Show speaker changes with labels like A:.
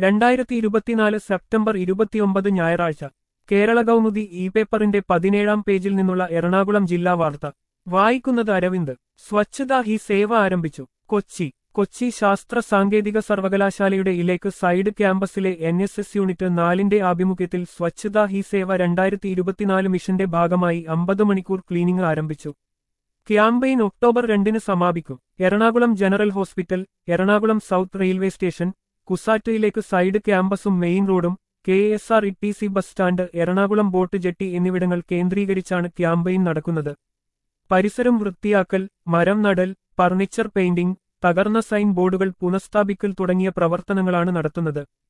A: രണ്ടായിരത്തി ഇരുപത്തിനാല് സെപ്റ്റംബർ ഇരുപത്തിയൊമ്പത് ഞായറാഴ്ച കേരള കൗമുദി ഇ പേപ്പറിന്റെ പതിനേഴാം പേജിൽ നിന്നുള്ള എറണാകുളം ജില്ലാ വാർത്ത വായിക്കുന്നത് അരവിന്ദ് സ്വച്ഛതാ ഹി സേവ ആരംഭിച്ചു കൊച്ചി കൊച്ചി ശാസ്ത്ര സാങ്കേതിക സർവകലാശാലയുടെ ഇലേക്ക് സൈഡ് ക്യാമ്പസിലെ എൻ എസ് എസ് യൂണിറ്റ് നാലിന്റെ ആഭിമുഖ്യത്തിൽ സ്വച്ഛതാ ഹി സേവ രണ്ടായിരത്തി ഇരുപത്തിനാല് മിഷന്റെ ഭാഗമായി അമ്പത് മണിക്കൂർ ക്ലീനിംഗ് ആരംഭിച്ചു ക്യാമ്പയിൻ ഒക്ടോബർ രണ്ടിന് സമാപിക്കും Ernakulam general hospital Ernakulam south railway station കുസാറ്റയിലേക്ക് side ക്യാമ്പസും main റോഡും K S R E T C bus stand Ernakulam boat jetty എന്നിവിടങ്ങൾ കേന്ദ്രീകരിച്ചാണ് ക്യാമ്പയിൻ നടക്കുന്നത് പരിസരം വൃത്തിയാക്കൽ മരം നടൽ ഫർണിച്ചർ പെയിന്റിംഗ് തകർന്ന സൈൻ ബോർഡുകൾ പുനഃസ്ഥാപിക്കൽ തുടങ്ങിയ പ്രവർത്തനങ്ങളാണ് നടത്തുന്നത്